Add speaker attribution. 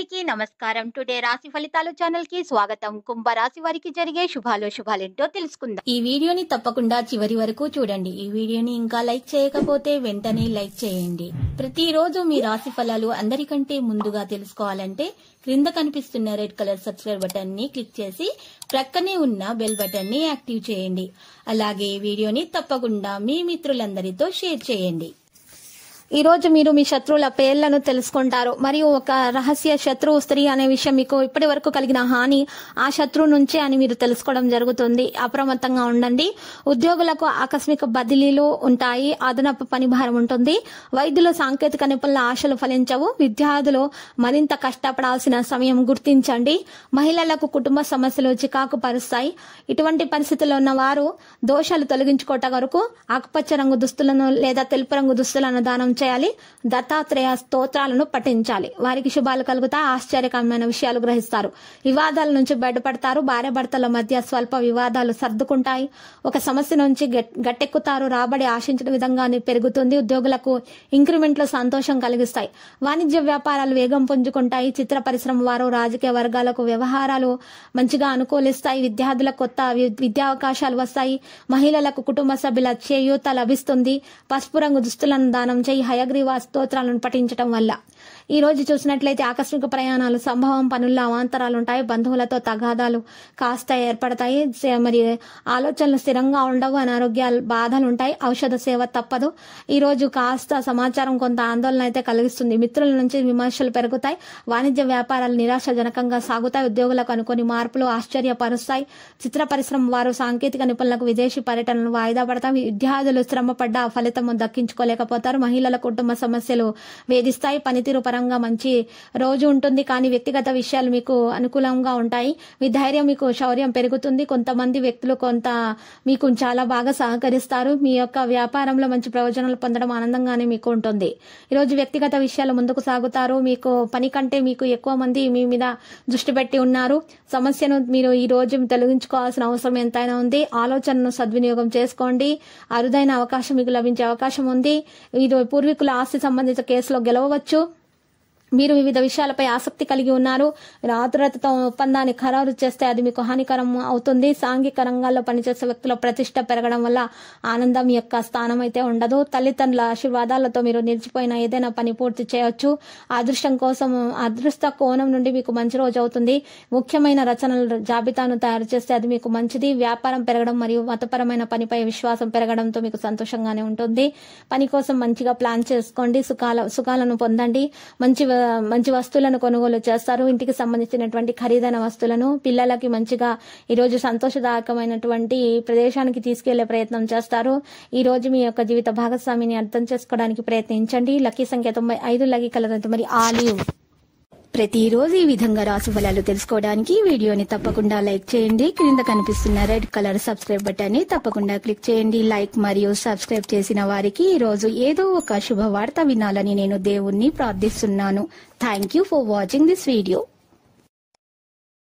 Speaker 1: అందరికీ నమస్కారం టుడే రాశి ఫలితాలు ఛానల్ కి స్వాగతం కుంభ రాశి వారికి జరిగే శుభాలు శుభాలేంటో తెలుసుకుందాం
Speaker 2: ఈ వీడియోని తప్పకుండా చివరి వరకు చూడండి ఈ వీడియోని ఇంకా లైక్ చేయకపోతే వెంటనే లైక్ చేయండి ప్రతిరోజు మీ రాశి ఫలాలు అందరికంటే ముందుగా తెలుసుకోవాలంటే క్రింద కనిపిస్తున్న రెడ్ కలర్ సబ్స్క్రైబ్ బటన్ ని క్లిక్ చేసి ప్రక్కనే ఉన్న బెల్ బటన్ ని యాక్టివ్ చేయండి అలాగే ఈ వీడియోని తప్పకుండా మీ మిత్రులందరితో షేర్ చేయండి
Speaker 3: ఈ రోజు మీరు మీ శత్రువుల పేర్లను తెలుసుకుంటారు మరియు ఒక రహస్య శత్రువు స్త్రీ అనే విషయం మీకు ఇప్పటి వరకు కలిగిన హాని ఆ శత్రువు నుంచే అని మీరు తెలుసుకోవడం జరుగుతుంది అప్రమత్తంగా ఉండండి ఉద్యోగులకు ఆకస్మిక బదిలీలు ఉంటాయి అదనపు పని భారం ఉంటుంది వైద్యులు సాంకేతిక నిపుణుల ఆశలు ఫలించవు విద్యార్థులు మరింత కష్టపడాల్సిన సమయం గుర్తించండి మహిళలకు కుటుంబ సమస్యలు చికాకు పరుస్తాయి ఇటువంటి పరిస్థితుల్లో ఉన్న వారు దోషాలు తొలగించుకోట వరకు ఆకుపచ్చ రంగు దుస్తులను లేదా తెలుపు రంగు దుస్తులను దానం చేయాలి దత్తాత్రేయ స్తోత్రాలను పఠించాలి వారికి శుభాలు కలుగుతా ఆశ్చర్యకరమైన విషయాలు గ్రహిస్తారు వివాదాల నుంచి బయటపడతారు భార్య భర్తల మధ్య స్వల్ప వివాదాలు సర్దుకుంటాయి ఒక సమస్య నుంచి గట్- గట్టెక్కుతారు రాబడి ఆశించిన విధంగానే పెరుగుతుంది ఉద్యోగులకు ఇంక్రిమెంట్లు సంతోషం కలిగిస్తాయి వాణిజ్య వ్యాపారాలు వేగం పుంజుకుంటాయి చిత్ర పరిశ్రమ వారు రాజకీయ వర్గాలకు వ్యవహారాలు మంచిగా అనుకూలిస్తాయి విద్యార్థులకు కొత్త వి- విద్యా అవకాశాలు వస్తాయి మహిళలకు కుటుంబ సభ్యుల చేయూత లభిస్తుంది పసుపు రంగు దుస్తులను దానం చేయి హయగ్రీవ స్తోత్రాలను పఠించడం వల్ల ఈ రోజు చూసినట్లయితే ఆకస్మిక ప్రయాణాలు సంభవం పనుల్లో అవాంతరాలు ఉంటాయి బంధువులతో తగాదాలు కాస్త ఏర్పడతాయి సే- మరి ఆలోచనలు స్థిరంగా ఉండవు అనారోగ్యాలు బాధలు ఉంటాయి ఔషధ సేవ తప్పదు ఈ రోజు కాస్త సమాచారం కొంత ఆందోళన అయితే కలిగిస్తుంది మిత్రుల నుంచి విమర్శలు పెరుగుతాయి వాణిజ్య వ్యాపారాలు నిరాశజనకంగా సాగుతాయి ఉద్యోగులకు అనుకోని మార్పులు ఆశ్చర్యపరుస్తాయి చిత్ర పరిశ్రమ వారు సాంకేతిక నిపుణులకు విదేశీ పర్యటనలు వాయిదా పడతాయి విద్యార్థులు శ్రమ పడ్డ ఫలితం దక్కించుకోలేకపోతారు మహిళల కుటుంబ సమస్యలు వేధిస్తాయి పనితీరు పరంగా మంచి రోజు ఉంటుంది కానీ వ్యక్తిగత విషయాలు మీకు అనుకూలంగా ఉంటాయి మీ ధైర్యం మీకు శౌర్యం పెరుగుతుంది కొంతమంది వ్యక్తులు కొంత మీకు చాలా బాగా సహకరిస్తారు మీ యొక్క వ్యాపారంలో మంచి ప్రయోజనాలు పొందడం ఆనందంగానే మీకు ఉంటుంది ఈరోజు వ్యక్తిగత విషయాలు ముందుకు సాగుతారు మీకు పని కంటే మీకు ఎక్కువ మంది మీ మీద దృష్టి పెట్టి ఉన్నారు సమస్యను మీరు ఈ రోజు తొలగించుకోవాల్సిన అవసరం ఎంతైనా ఉంది ఆలోచనను సద్వినియోగం చేసుకోండి అరుదైన అవకాశం మీకు లభించే అవకాశం ఉంది మీరు పూర్వీకుల ఆస్తి సంబంధిత కేసులో గెలవవచ్చు మీరు వివిధ విషయాలపై ఆసక్తి కలిగి ఉన్నారు మీరు ఆతురతతో ఒప్పందాన్ని ఖరారు చేస్తే అది మీకు హానికరం అవుతుంది సాంఘిక రంగాల్లో పనిచేసే వ్యక్తుల ప్రతిష్ట పెరగడం వల్ల ఆనందం యొక్క స్థానం అయితే ఉండదు తల్లిదండ్రుల ఆశీర్వాదాలతో మీరు నిలిచిపోయిన ఏదైనా పని పూర్తి చేయవచ్చు అదృష్టం కోసం అదృష్ట కోణం నుండి మీకు మంచి రోజు అవుతుంది ముఖ్యమైన రచనల జాబితాను తయారు చేస్తే అది మీకు మంచిది వ్యాపారం పెరగడం మరియు మతపరమైన పనిపై విశ్వాసం పెరగడంతో మీకు సంతోషంగానే ఉంటుంది పని కోసం మంచిగా ప్లాన్ చేసుకోండి సుఖాల సుఖాలను పొందండి మంచి వ- మంచి వస్తువులను కొనుగోలు చేస్తారు ఇంటికి సంబంధించినటువంటి ఖరీదైన వస్తువులను పిల్లలకి మంచిగా ఈ రోజు సంతోషదాయకమైనటువంటి ప్రదేశానికి తీసుకెళ్లే ప్రయత్నం చేస్తారు ఈ రోజు మీ యొక్క జీవిత భాగస్వామిని అర్థం చేసుకోవడానికి ప్రయత్నించండి లక్కీ సంఖ్య తొంభై ఐదు లక్కీ కలర్ మరి ఆలివ్
Speaker 2: ప్రతిరోజు ఈ విధంగా రాశి ఫలాలు తెలుసుకోవడానికి ఈ వీడియోని తప్పకుండా లైక్ చేయండి క్రింద కనిపిస్తున్న రెడ్ కలర్ సబ్స్క్రైబ్ బటన్ ని తప్పకుండా క్లిక్ చేయండి లైక్ మరియు సబ్స్క్రైబ్ చేసిన వారికి ఈ రోజు ఏదో ఒక శుభవార్త వినాలని నేను దేవుణ్ణి ప్రార్థిస్తున్నాను thank you for watching this video